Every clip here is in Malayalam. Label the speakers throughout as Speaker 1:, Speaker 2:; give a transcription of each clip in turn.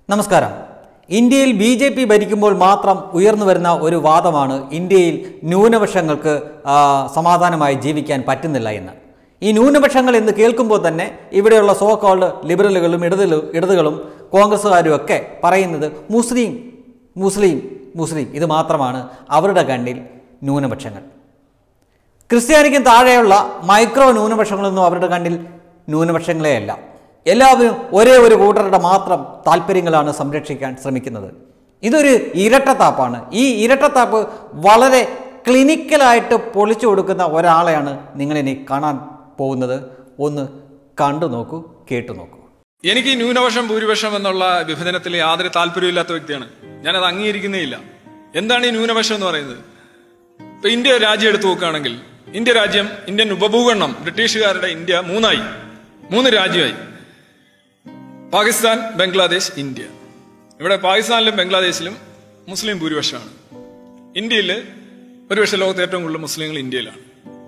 Speaker 1: നമസ്കാരം ഇന്ത്യയിൽ ബി ജെ പി ഭരിക്കുമ്പോൾ മാത്രം ഉയർന്നു വരുന്ന ഒരു വാദമാണ് ഇന്ത്യയിൽ ന്യൂനപക്ഷങ്ങൾക്ക് ആ, സമാധാനമായി ജീവിക്കാൻ പറ്റുന്നില്ല എന്ന് ഈ ന്യൂനപക്ഷങ്ങൾ എന്ന് കേൾക്കുമ്പോൾ തന്നെ ഇവിടെയുള്ള സോ കോൾഡ് ലിബറലുകളും ഇടതു ഇടതുകളും കോൺഗ്രസ്സുകാരും ഒക്കെ പറയുന്നത് മുസ്ലിം മുസ്ലിം മുസ്ലിം ഇത് മാത്രമാണ് അവരുടെ കണ്ണിൽ ന്യൂനപക്ഷങ്ങൾ ക്രിസ്ത്യാനിക്കും താഴെയുള്ള മൈക്രോ ന്യൂനപക്ഷങ്ങളൊന്നും അവരുടെ കണ്ണിൽ ന്യൂനപക്ഷങ്ങളെ അല്ല എല്ലാവരും ഒരേ ഒരു കൂട്ടരുടെ മാത്രം താല്പര്യങ്ങളാണ് സംരക്ഷിക്കാൻ ശ്രമിക്കുന്നത് ഇതൊരു ഇരട്ടത്താപ്പാണ് ഈ ഇരട്ടത്താപ്പ് വളരെ ക്ലിനിക്കലായിട്ട് പൊളിച്ചു കൊടുക്കുന്ന ഒരാളെയാണ് നിങ്ങളിനി കാണാൻ പോകുന്നത് ഒന്ന് കണ്ടു നോക്കൂ കേട്ടു നോക്കൂ
Speaker 2: എനിക്ക് ഈ ന്യൂനപക്ഷം ഭൂരിപക്ഷം എന്നുള്ള വിഭജനത്തിൽ യാതൊരു താല്പര്യമില്ലാത്ത വ്യക്തിയാണ് ഞാനത് അംഗീകരിക്കുന്നേ ഇല്ല എന്താണ് ഈ ന്യൂനപക്ഷം എന്ന് പറയുന്നത് ഇപ്പൊ ഇന്ത്യ രാജ്യം എടുത്തു നോക്കുകയാണെങ്കിൽ ഇന്ത്യ രാജ്യം ഇന്ത്യൻ ഉപഭൂഖണ്ഡം ബ്രിട്ടീഷുകാരുടെ ഇന്ത്യ മൂന്നായി മൂന്ന് രാജ്യമായി പാകിസ്ഥാൻ ബംഗ്ലാദേശ് ഇന്ത്യ ഇവിടെ പാകിസ്ഥാനിലും ബംഗ്ലാദേശിലും മുസ്ലിം ഭൂരിപക്ഷമാണ് ഇന്ത്യയിൽ ഒരുപക്ഷെ ലോകത്ത് ഏറ്റവും കൂടുതൽ മുസ്ലിങ്ങൾ ഇന്ത്യയിലാണ്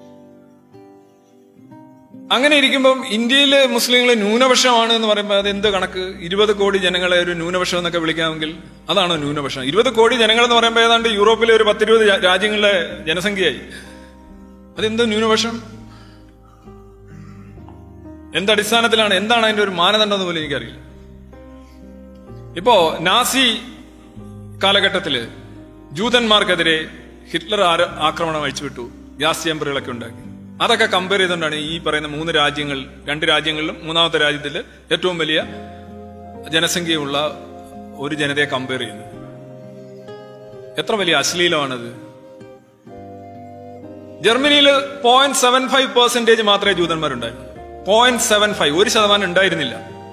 Speaker 2: അങ്ങനെ ഇരിക്കുമ്പം ഇന്ത്യയിലെ മുസ്ലിങ്ങൾ ന്യൂനപക്ഷമാണ് എന്ന് പറയുമ്പോൾ അത് എന്ത് കണക്ക് ഇരുപത് കോടി ജനങ്ങളെ ഒരു ന്യൂനപക്ഷം എന്നൊക്കെ വിളിക്കാമെങ്കിൽ അതാണോ ന്യൂനപക്ഷം ഇരുപത് കോടി ജനങ്ങൾ എന്ന് പറയുമ്പോൾ ഏതാണ്ട് യൂറോപ്പിലെ ഒരു പത്തിരുപത് രാ- രാജ്യങ്ങളിലെ ജനസംഖ്യയായി അതെന്ത് ന്യൂനപക്ഷം എന്തടിസ്ഥാനത്തിലാണ് എന്താണ് അതിന്റെ ഒരു മാനദണ്ഡം എന്ന് പോലും എനിക്കറിയില്ല ഇപ്പോ നാസി കാലഘട്ടത്തില് ജൂതന്മാർക്കെതിരെ ഹിറ്റ്ലർ ആര- ആക്രമണം അഴിച്ചുവിട്ടു ഗ്യാസ് ചേമ്പറുകളൊക്കെ ഉണ്ടാക്കി അതൊക്കെ കമ്പയർ ചെയ്തുകൊണ്ടാണ് ഈ പറയുന്ന മൂന്ന് രാജ്യങ്ങൾ രണ്ട് രാജ്യങ്ങളിലും മൂന്നാമത്തെ രാജ്യത്തിൽ ഏറ്റവും വലിയ ജനസംഖ്യയുള്ള ഒരു ജനതയെ കമ്പയർ ചെയ്യുന്നത് എത്ര വലിയ അശ്ലീലമാണത് ജർമ്മനിയിൽ പോയിന്റ് സെവൻ ഫൈവ് പെർസെന്റേജ് മാത്രമേ ജൂതന്മാരുണ്ടായിരുന്നു പോയിന്റ് സെവൻ ഫൈവ് ഒരു ശതമാനം ഉണ്ടായിരുന്നില്ല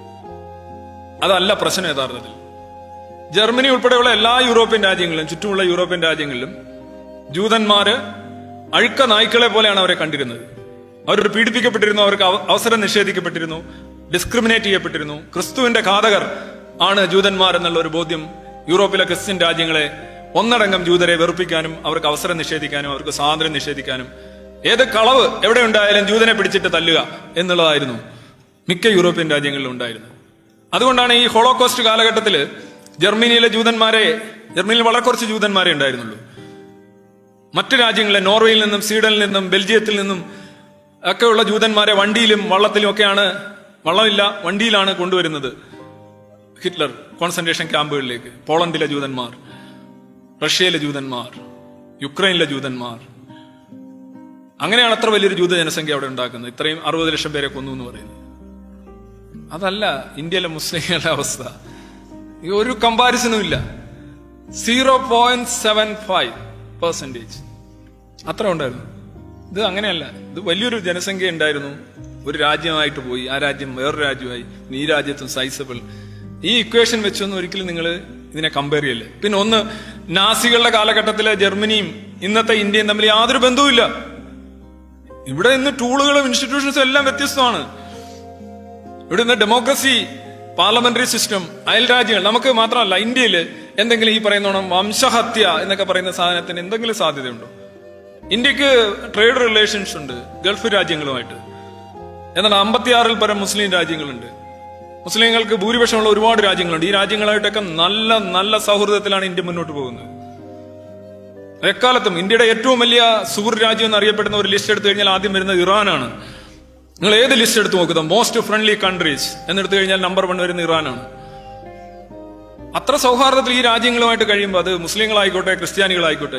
Speaker 2: അതല്ല പ്രശ്നം യഥാർത്ഥത്തിൽ ജർമ്മനി ഉൾപ്പെടെയുള്ള എല്ലാ യൂറോപ്യൻ രാജ്യങ്ങളിലും ചുറ്റുമുള്ള യൂറോപ്യൻ രാജ്യങ്ങളിലും ജൂതന്മാര് അഴുക്ക നായ്ക്കളെ പോലെയാണ് അവരെ കണ്ടിരുന്നത് അവർ പീഡിപ്പിക്കപ്പെട്ടിരുന്നു അവർക്ക് അവ- അവസരം നിഷേധിക്കപ്പെട്ടിരുന്നു ഡിസ്ക്രിമിനേറ്റ് ചെയ്യപ്പെട്ടിരുന്നു ക്രിസ്തുവിന്റെ ഘാതകർ ആണ് ജൂതന്മാർ എന്നുള്ള ഒരു ബോധ്യം യൂറോപ്പിലെ ക്രിസ്ത്യൻ രാജ്യങ്ങളെ ഒന്നടങ്കം ജൂതരെ വെറുപ്പിക്കാനും അവർക്ക് അവസരം നിഷേധിക്കാനും അവർക്ക് സ്വാതന്ത്ര്യം നിഷേധിക്കാനും ഏത് കളവ് എവിടെ ഉണ്ടായാലും ജൂതനെ പിടിച്ചിട്ട് തല്ലുക എന്നുള്ളതായിരുന്നു മിക്ക യൂറോപ്യൻ രാജ്യങ്ങളിലും ഉണ്ടായിരുന്നത് അതുകൊണ്ടാണ് ഈ ഹോളോകോസ്റ്റ് കാലഘട്ടത്തിൽ ജർമ്മനിയിലെ ജൂതന്മാരെ ജർമ്മനിയിൽ വളരെ കുറച്ച് ജൂതന്മാരെ ഉണ്ടായിരുന്നുള്ളൂ മറ്റു രാജ്യങ്ങളിലെ നോർവേയിൽ നിന്നും സ്വീഡനിൽ നിന്നും ബെൽജിയത്തിൽ നിന്നും ഒക്കെയുള്ള ജൂതന്മാരെ വണ്ടിയിലും വള്ളത്തിലും ഒക്കെയാണ് വള്ളമില്ല വണ്ടിയിലാണ് കൊണ്ടുവരുന്നത് ഹിറ്റ്ലർ കോൺസെൻട്രേഷൻ ക്യാമ്പുകളിലേക്ക് പോളണ്ടിലെ ജൂതന്മാർ റഷ്യയിലെ ജൂതന്മാർ യുക്രൈനിലെ ജൂതന്മാർ അങ്ങനെയാണ് അത്ര വലിയൊരു ജൂത ജനസംഖ്യ അവിടെ ഉണ്ടാക്കുന്നത് ഇത്രയും അറുപത് ലക്ഷം പേരെ കൊന്നു എന്ന് പറയുന്നത് അതല്ല ഇന്ത്യയിലെ മുസ്ലിങ്ങളുടെ അവസ്ഥ ഈ ഒരു കമ്പാരിസണും ഇല്ല zero point seven five percentage അത്ര ഉണ്ടായിരുന്നു ഇത് അങ്ങനെയല്ല ഇത് വലിയൊരു ജനസംഖ്യ ഉണ്ടായിരുന്നു ഒരു രാജ്യമായിട്ട് പോയി ആ രാജ്യം വേറൊരു രാജ്യമായി ഇനി ഈ രാജ്യത്തും സൈസബിൾ ഈ ഇക്വേഷൻ വെച്ചൊന്നും ഒരിക്കലും നിങ്ങൾ ഇതിനെ കമ്പയർ ചെയ്യല്ലേ പിന്നെ ഒന്ന് നാസികളുടെ കാലഘട്ടത്തിലെ ജർമ്മനിയും ഇന്നത്തെ ഇന്ത്യയും തമ്മിൽ യാതൊരു ബന്ധവുമില്ല ഇവിടെ ഇന്ന് ടൂളുകളും ഇൻസ്റ്റിറ്റ്യൂഷൻസും എല്ലാം വ്യത്യസ്തമാണ് ഇവിടെ ഇന്ന് ഡെമോക്രസി പാർലമെന്ററി സിസ്റ്റം അയൽ രാജ്യങ്ങൾ നമുക്ക് മാത്രമല്ല ഇന്ത്യയിൽ എന്തെങ്കിലും ഈ പറയുന്നോണം വംശഹത്യ എന്നൊക്കെ പറയുന്ന സാധനത്തിന് എന്തെങ്കിലും സാധ്യതയുണ്ടോ ഇന്ത്യക്ക് ട്രേഡ് റിലേഷൻസ് ഉണ്ട് ഗൾഫ് രാജ്യങ്ങളുമായിട്ട് എന്നാൽ അമ്പത്തിയാറിൽ പരം മുസ്ലിം രാജ്യങ്ങളുണ്ട് മുസ്ലിങ്ങൾക്ക് ഭൂരിപക്ഷമുള്ള ഒരുപാട് രാജ്യങ്ങളുണ്ട് ഈ രാജ്യങ്ങളായിട്ടൊക്കെ നല്ല നല്ല സൗഹൃദത്തിലാണ് ഇന്ത്യ മുന്നോട്ട് പോകുന്നത് എക്കാലത്തും ഇന്ത്യയുടെ ഏറ്റവും വലിയ സുഹൃത്ത് രാജ്യം എന്നറിയപ്പെടുന്ന ഒരു ലിസ്റ്റ് എടുത്തു കഴിഞ്ഞാൽ ആദ്യം വരുന്നത് ഇറാനാണ് നിങ്ങൾ ഏത് ലിസ്റ്റ് എടുത്ത് നോക്കുക മോസ്റ്റ് ഫ്രണ്ട്ലി കൺട്രീസ് എന്നെടുത്തു കഴിഞ്ഞാൽ നമ്പർ വൺ വരുന്ന ഇറാനാണ് അത്ര സൗഹാർദ്ദത്തിൽ ഈ രാജ്യങ്ങളുമായിട്ട് കഴിയുമ്പോൾ അത് മുസ്ലിങ്ങളായിക്കോട്ടെ ക്രിസ്ത്യാനികളായിക്കോട്ടെ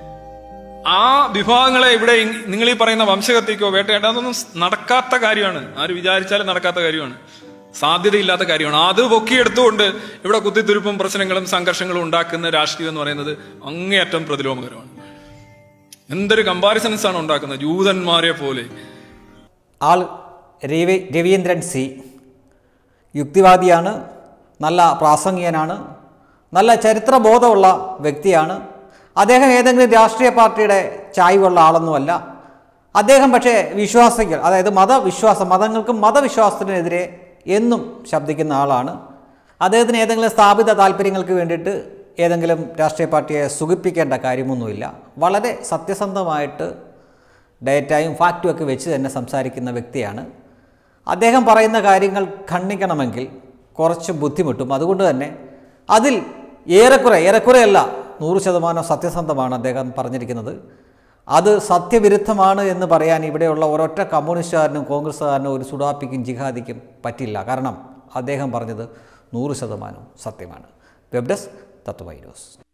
Speaker 2: ആ വിഭാഗങ്ങളെ ഇവിടെ ഇ- നിങ്ങൾ ഈ പറയുന്ന വംശഹത്യക്കോ വേട്ടയാട്ടോ അതൊന്നും നടക്കാത്ത കാര്യമാണ് ആര് വിചാരിച്ചാലും നടക്കാത്ത കാര്യമാണ് സാധ്യതയില്ലാത്ത കാര്യമാണ് അത് പൊക്കിയെടുത്തുകൊണ്ട് ഇവിടെ കുത്തിത്തുരുപ്പും പ്രശ്നങ്ങളും സംഘർഷങ്ങളും ഉണ്ടാക്കുന്ന രാഷ്ട്രീയം എന്ന് പറയുന്നത് അങ്ങേയറ്റം പ്രതിലോമകരമാണ് എന്തൊരു കമ്പാരിസൺസ് ആണ് ഉണ്ടാക്കുന്നത് ജൂതന്മാരെ പോലെ
Speaker 1: ആൾ രവി രവീന്ദ്രൻ സി യുക്തിവാദിയാണ് നല്ല പ്രാസംഗികനാണ് നല്ല ചരിത്രബോധമുള്ള വ്യക്തിയാണ് അദ്ദേഹം ഏതെങ്കിലും രാഷ്ട്രീയ പാർട്ടിയുടെ ചായ്വുള്ള ആളൊന്നുമല്ല അദ്ദേഹം പക്ഷേ വിശ്വാസികൾ അതായത് മതവിശ്വാസം മതങ്ങൾക്കും മതവിശ്വാസത്തിനെതിരെ എന്നും ശബ്ദിക്കുന്ന ആളാണ് അദ്ദേഹത്തിന് ഏതെങ്കിലും സ്ഥാപിത താല്പര്യങ്ങൾക്ക് വേണ്ടിയിട്ട് ഏതെങ്കിലും രാഷ്ട്രീയ പാർട്ടിയെ സുഖിപ്പിക്കേണ്ട കാര്യമൊന്നുമില്ല വളരെ സത്യസന്ധമായിട്ട് ഡേറ്റയും ഫാക്റ്റും ഒക്കെ വെച്ച് തന്നെ സംസാരിക്കുന്ന വ്യക്തിയാണ് അദ്ദേഹം പറയുന്ന കാര്യങ്ങൾ ഖണ്ഡിക്കണമെങ്കിൽ കുറച്ച് ബുദ്ധിമുട്ടും അതുകൊണ്ട് തന്നെ അതിൽ ഏറെക്കുറെ ഏറെക്കുറെയല്ല നൂറ് ശതമാനം സത്യസന്ധമാണ് അദ്ദേഹം പറഞ്ഞിരിക്കുന്നത് അത് സത്യവിരുദ്ധമാണ് എന്ന് പറയാൻ ഇവിടെയുള്ള ഒരൊറ്റ കമ്മ്യൂണിസ്റ്റുകാരനും കോൺഗ്രസ്സുകാരനും ഒരു സുഡാപ്പിക്കും ജിഹാദിക്കും പറ്റില്ല കാരണം അദ്ദേഹം പറഞ്ഞത് നൂറ് ശതമാനം സത്യമാണ് വെബ് ഡെസ്ക് തത്വമൈ ന്യൂസ്